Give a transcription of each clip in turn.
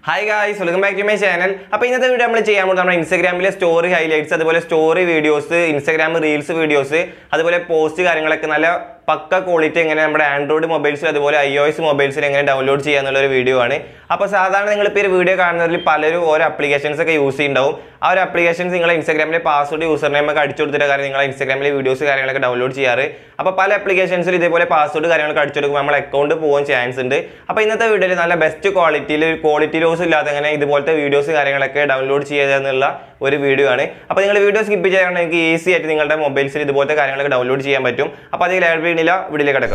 hi guys welcome back to my channel അപ്പോൾ ഇന്നത്തെ video നമ്മൾ ചെയ്യാൻ പോകുന്നത് നമ്മുടെ ഇൻസ്റ്റാഗ്രാമിലെ സ്റ്റോറി ഹൈലൈറ്റ്സ് അതുപോലെ story videos Instagram reels videos അതുപോലെ പോസ്റ്റ് കാര്യങ്ങളൊക്കെ നല്ല പക്ക ക്വാളിറ്റി എങ്ങനെ നമ്മുടെ ആൻഡ്രോയിഡ് മൊബൈൽസിൽ അതുപോലെ ഐ ഒ എസ് മൊബൈൽസിൽ എങ്ങനെ ഡൗൺലോഡ് ചെയ്യാന്നുള്ള ഒരു വീഡിയോ ആണ് അപ്പോൾ സാധാരണ നിങ്ങൾ ഇപ്പോൾ ഈ വീഡിയോ കാണുന്നതിൽ പലരും ഓരോ അപ്ലിക്കേഷൻസ് ഒക്കെ യൂസ് ചെയ്യുന്നുണ്ടാവും ആ ഒരു അപ്ലിക്കേഷൻസ് നിങ്ങൾ ഇൻസ്റ്റാഗ്രാമിലെ പാസ്വേഡ് യൂസർ നെയിം ഒക്കെ അടിച്ചു കൊടുത്തിട്ട് കാര്യം നിങ്ങൾ ഇൻസ്റ്റാഗ്രാമിലെ വീഡിയോസ് കാര്യങ്ങളൊക്കെ ഡൗൺലോഡ് ചെയ്യാറ് അപ്പോൾ പല അപ്ലിക്കേഷൻസിൽ ഇതേപോലെ പാസ്വേഡ് കാര്യങ്ങളൊക്കെ അടിച്ചു കൊടുക്കുമ്പോൾ നമ്മൾ അക്കൗണ്ട് പോകാൻ ചാൻസ് ഉണ്ട് അപ്പോൾ ഇന്നത്തെ വീഡിയോയിൽ നല്ല ബെസ്റ്റ് ക്വാളിറ്റിയിൽ ക്വാളിറ്റി ലോസ് ഇല്ലാതെ എങ്ങനെ ഇതുപോലത്തെ വീഡിയോസ് കാര്യങ്ങളൊക്കെ ഡൗൺലോഡ് ചെയ്യുക എന്നുള്ള ഒരു വീഡിയോ ആണ് അപ്പോൾ നിങ്ങൾ വീഡിയോ സ്കിപ്പ് ചെയ്യാൻ നിങ്ങൾക്ക് ഈസി ആയിട്ട് നിങ്ങളുടെ മൊബൈൽസിൽ ഇതുപോലത്തെ കാര്യങ്ങളൊക്കെ ഡൗൺലോഡ് ചെയ്യാൻ പറ്റും അപ്പോൾ അതിൽ ലാഡ് വീണില്ല വീഡിയോയിലേക്ക് കിടക്കാം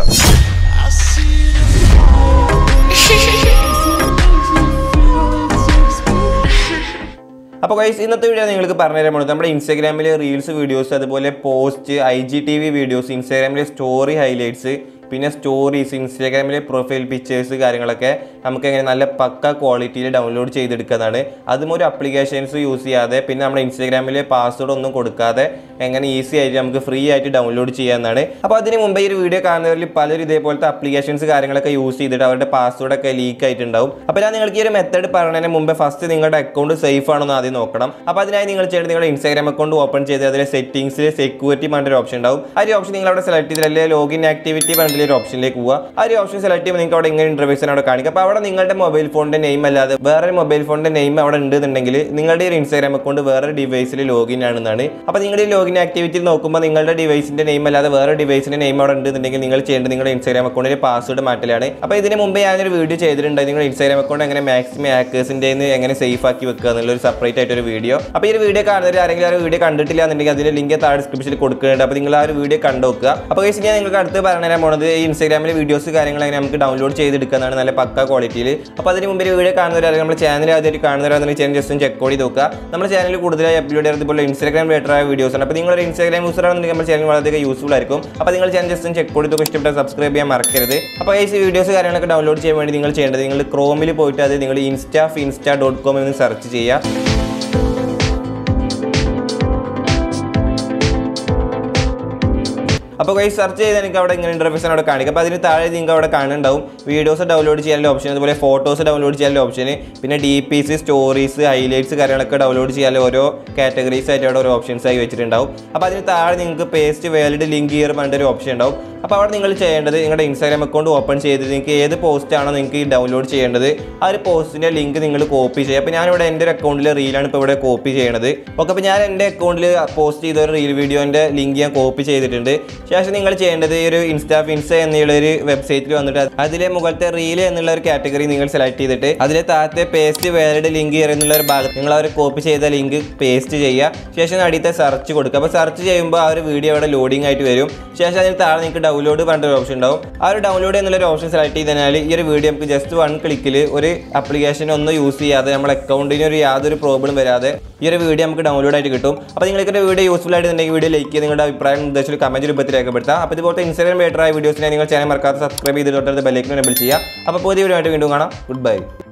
അപ്പോൾ ഗൈസ് ഇന്നത്തെ വീഡിയോ നിങ്ങൾക്ക് പറഞ്ഞുതരാൻ പോകുന്നത് നമ്മുടെ ഇൻസ്റ്റാഗ്രാമിലെ റീൽസ് വീഡിയോസ് അതുപോലെ post I G T V videos ഇൻസ്റ്റാഗ്രാമിലെ സ്റ്റോറി ഹൈലൈറ്റ്സ് പിന്നെ സ്റ്റോറീസ് ഇൻസ്റ്റാഗ്രാമിലെ പ്രൊഫൈൽ പിക്ചേഴ്സ് കാര്യങ്ങളൊക്കെ നമുക്ക് എങ്ങനെ നല്ല പക്ക ക്വാളിറ്റിയിൽ ഡൗൺലോഡ് ചെയ്തെടുക്കുന്നതാണ് അതും ഒരു അപ്ലിക്കേഷൻസ് യൂസ് ചെയ്യാതെ പിന്നെ നമ്മുടെ ഇൻസ്റ്റാഗ്രാമിലെ പാസ്വേഡ് ഒന്നും കൊടുക്കാതെ എങ്ങനെ ഈസി ആയിട്ട് നമുക്ക് ഫ്രീ ആയിട്ട് ഡൗൺലോഡ് ചെയ്യാവുന്നതാണ് അപ്പോൾ അതിന് മുമ്പ് ഈ ഒരു വീഡിയോ കാണുന്നവരിൽ പലരും ഇതേപോലത്തെ അപ്ലിക്കേഷൻസ് കാര്യങ്ങളൊക്കെ യൂസ് ചെയ്തിട്ട് അവരുടെ പാസ്വേഡ് ഒക്കെ ലീക്ക് ആയിട്ടുണ്ടാവും അപ്പോൾ ഞാൻ നിങ്ങൾക്ക് ഈ ഒരു മെത്തേഡ് പറഞ്ഞതിന് മുമ്പ് ഫസ്റ്റ് നിങ്ങളുടെ അക്കൗണ്ട് സേഫ് ആണോ എന്ന് ആദ്യം നോക്കണം അപ്പോൾ അതിനായി നിങ്ങൾ ചെയ്യേണ്ടത് നിങ്ങളുടെ ഇൻസ്റ്റാഗ്രാം അക്കൗണ്ട് ഓപ്പൺ ചെയ്ത് അതിലെ സെറ്റിംഗ്സിൽ സെക്യൂരിറ്റി പറഞ്ഞൊരു ഓപ്ഷൻ ഉണ്ടാവും ആ ഒരു ഓപ്ഷൻ നിങ്ങൾ അവിടെ സെലക്ട് ചെയ്തിട്ട് അല്ലെങ്കിൽ ലോഗിൻ ആക്ടിവിറ്റി പറഞ്ഞിട്ട് ഒരു ഓപ്ഷനിലേക്ക് പോവുക ആ ഒരു ഓപ്ഷൻ സെലക്ട് ചെയ്യുമ്പോൾ നിങ്ങൾക്ക് അവിടെ ഇങ്ങനെ ഇന്റർവേഷൻ അവിടെ കാണിക്കും അപ്പോൾ അവിടെ നിങ്ങളുടെ മൊബൈൽ ഫോണിന്റെ നെയിം അല്ലാതെ വേറൊരു മൊബൈൽ ഫോണിന്റെ നെയിം അവിടെ ഉണ്ടെന്നുണ്ടെങ്കിൽ നിങ്ങളുടെ ഒരു ഇൻസ്റ്റാഗ്രാം അക്കൗണ്ട് വേറെ ഡിവൈസിൽ ലോഗിൻ ആണെന്നാണ് അപ്പോൾ നിങ്ങളുടെ ഈ ലോഗിൻ ആക്ടിവിറ്റിയിൽ നോക്കുമ്പോൾ നിങ്ങളുടെ ഡിവൈസിന്റെ നെയിം അല്ലാതെ വേറെ ഡിവൈസിന്റെ നെയിം അവിടെ ഉണ്ടെന്നുണ്ടെങ്കിൽ നിങ്ങൾ ചെയ്യേണ്ടത് നിങ്ങളുടെ ഇൻസ്റ്റാഗ്രാം അക്കൗണ്ടിൽ പാസ്വേഡ് മാറ്റലാണ് അപ്പോൾ ഇതിന് മുമ്പ് ഞാനൊരു വീഡിയോ ചെയ്തിട്ടുണ്ട് നിങ്ങളുടെ ഇൻസ്റ്റാഗ്രാം അക്കൗണ്ട് എങ്ങനെ മാക്സിമം ഹാക്കേഴ്സിന്റെ എങ്ങനെ സേഫ് ആക്കി വെക്കുക എന്നുള്ള ഒരു സെപ്പറേറ്റ് ആയിട്ട് ഒരു വീഡിയോ അപ്പോൾ ഈ ഒരു വീഡിയോ കാണുന്നവർ ആരെങ്കിലും ആ ഒരു വീഡിയോ കണ്ടിട്ടില്ല എന്നുണ്ടെങ്കിൽ അതിന്റെ ലിങ്ക് താഴെ ഡിസ്ക്രിപ്ഷനിൽ കൊടുക്കുന്നുണ്ട് അപ്പോൾ നിങ്ങൾ ആ ഒരു വീഡിയോ കണ്ടു നോക്കുക അപ്പോൾ guys, ഞാൻ നിങ്ങൾക്ക് അടുത്ത് പറഞ്ഞു തരാൻ പോണത് ഈ ഇൻസ്റ്റാഗ്രാമിലെ വീഡിയോസ് കാര്യങ്ങൾ എങ്ങനെ നമുക്ക് ഡൗൺലോഡ് ചെയ്തെടുക്കുന്നതാണ് നല്ല പക്ക ക്വാളിറ്റിയിൽ അപ്പോൾ അതിന് മുമ്പ് ഈ വീഡിയോ കാണുന്നവരാണെങ്കിൽ നമ്മുടെ ചാനൽ ആദ്യമായിട്ട് കാണുന്നവരാണെന്നുണ്ടെങ്കിൽ ചാനൽ ജസ്റ്റ് ചെക്ക് ചെയ്ത് നോക്കുക നമ്മുടെ ചാനലിൽ കൂടുതലായി അപ്ലോഡ് ചെയ്യുന്നത് ഇതുപോലെ ഇൻസ്റ്റാഗ്രാം റിലേറ്റഡ് ആയ വീഡിയോസ് ആണ് അപ്പോൾ നിങ്ങളൊരു ഇൻസ്റ്റാഗ്രാം യൂസർ ആണെന്നുണ്ടെങ്കിൽ നമ്മുടെ ചാനൽ വളരെയധികം യൂസ്ഫുൾ ആയിരിക്കും അപ്പോൾ നിങ്ങൾ ചാനൽ ജസ്റ്റ് ചെക്ക് ചെയ്ത് ഇഷ്ടപ്പെട്ട സബ്സ്ക്രൈബ് ചെയ്യാൻ മറക്കരുത് അപ്പോൾ ഈ വീഡിയോസ് കാര്യങ്ങളൊക്കെ ഡൗൺലോഡ് ചെയ്യാൻ വേണ്ടി നിങ്ങൾ ചെയ്യേണ്ടത് നിങ്ങൾ ക്രോമിൽ പോയിട്ട് അത് നിങ്ങൾ ഇൻസ്റ്റാ ഫിൻസ്റ്റാ ഡോട്ട് കോം എന്ന് സെർച്ച് ചെയ്യുക അപ്പോൾ കൈ സെർച്ച് ചെയ്ത് എനിക്ക് അവിടെ ഇങ്ങനെ ഇൻ്റർഫേസ് അവിടെ കാണിക്കും അപ്പോൾ അതിന് താഴെ നിങ്ങൾക്ക് അവിടെ കാണുന്നുണ്ടാവും വീഡിയോസ് ഡൗൺലോഡ് ചെയ്യാനുള്ള ഓപ്ഷൻ അതുപോലെ ഫോട്ടോസ് ഡൗൺലോഡ് ചെയ്യാനുള്ള ഓപ്ഷൻ പിന്നെ D P C stories highlights കാര്യങ്ങളൊക്കെ ഡൗൺലോഡ് ചെയ്യാനുള്ള ഓരോ കാറ്റഗറീസ് ആയിട്ട് അവിടെ ഓരോ ഓപ്ഷൻസ് ആയി വെച്ചിട്ടുണ്ടാവും അപ്പോൾ അതിന് താഴെ നിങ്ങൾക്ക് പേസ്റ്റ് വാലിഡ് ലിങ്ക് ഇയർ പറഞ്ഞിട്ട് ഒരു ഓപ്ഷൻ ഉണ്ടാവും അപ്പോൾ അവിടെ നിങ്ങൾ ചെയ്യേണ്ടത് നിങ്ങളുടെ ഇൻസ്റ്റാഗ്രാം അക്കൗണ്ട് ഓപ്പൺ ചെയ്ത് നിങ്ങൾക്ക് ഏത് പോസ്റ്റ് ആണോ നിങ്ങൾക്ക് ഡൗൺലോഡ് ചെയ്യേണ്ടത് ആ ഒരു പോസ്റ്റിൻ്റെ ലിങ്ക് നിങ്ങൾ കോപ്പി ചെയ്യുക അപ്പോൾ ഞാനിവിടെ എൻ്റെ ഒരു അക്കൗണ്ടിലെ റീലാണ് ഇപ്പോൾ ഇവിടെ കോപ്പി ചെയ്യണത് ഓക്കെ അപ്പോൾ ഞാൻ എൻ്റെ അക്കൗണ്ടിൽ പോസ്റ്റ് ചെയ്ത ഒരു റീൽ വീഡിയോൻ്റെ ലിങ്ക് ഞാൻ കോപ്പി ചെയ്തിട്ടുണ്ട് ശേഷം നിങ്ങൾ ചെയ്യേണ്ടത് ഈ ഒരു ഇൻസ്റ്റാ ഫിൻസ് എന്നുള്ള ഒരു വെബ്സൈറ്റിൽ വന്നിട്ട് അതിലെ മുകളിലത്തെ റീൽ എന്നുള്ള ഒരു കാറ്റഗറി നിങ്ങൾ സെലക്ട് ചെയ്തിട്ട് അതിലെ താഴത്തെ പേസ്റ്റ് വാലിഡ് ലിങ്ക് എന്നുള്ള ഒരു ഭാഗത്ത് നിങ്ങൾ ആ ഒരു കോപ്പി ചെയ്ത ലിങ്ക് പേസ്റ്റ് ചെയ്യുക ശേഷം അടിയത്തെ സെർച്ച് കൊടുക്കുക അപ്പോൾ സെർച്ച് ചെയ്യുമ്പോൾ ആ ഒരു വീഡിയോ അവിടെ ലോഡിംഗ് ആയിട്ട് വരും ശേഷം അതിന് താഴെ നിങ്ങൾക്ക് ഡൗൺലോഡ് പറഞ്ഞ ഒരു ഓപ്ഷൻ ഉണ്ടാവും ആ ഒരു ഡൗൺലോഡ് എന്നുള്ള ഒരു ഓപ്ഷൻ സെലക്ട് ചെയ്തതിനാൽ ഈ ഒരു വീഡിയോ നമുക്ക് ജസ്റ്റ് വൺ ക്ലിക്കിൽ ഒരു ആപ്ലിക്കേഷൻ ഒന്നും യൂസ് ചെയ്യാതെ നമ്മുടെ അക്കൗണ്ടിന് ഒരു യാതൊരു പ്രോബ്ലം വരാതെ ഈ ഒരു വീഡിയോ നമുക്ക് ഡൗൺലോഡ് ആയിട്ട് കിട്ടും അപ്പോൾ നിങ്ങൾക്ക് ഒരു വീഡിയോ യൂസ്ഫുൾ ആയിട്ടുണ്ടെങ്കിൽ വീഡിയോ ലൈക്ക് ചെയ്ത് നിങ്ങളുടെ അഭിപ്രായം നിർദ്ദേശിച്ച് കമന്റ് രൂപത്തിൽ രേഖപ്പെടുത്താം അപ്പോൾ ഇതുപോലത്തെ ഇൻസ്റ്റാഗ്രാം ബെറ്റർ ആയ വീഡിയോസിനെ നിങ്ങൾ ചാനൽ മറക്കാതെ സബ്സ്ക്രൈബ് ചെയ്ത് തൊട്ടടുത്ത് ബെല്ലൈക്കൻ എനബിൾ ചെയ്യുക അപ്പോൾ പുതിയ വീഡിയോ ആയിട്ട് വീണ്ടും കാണാം ഗുഡ് ബൈ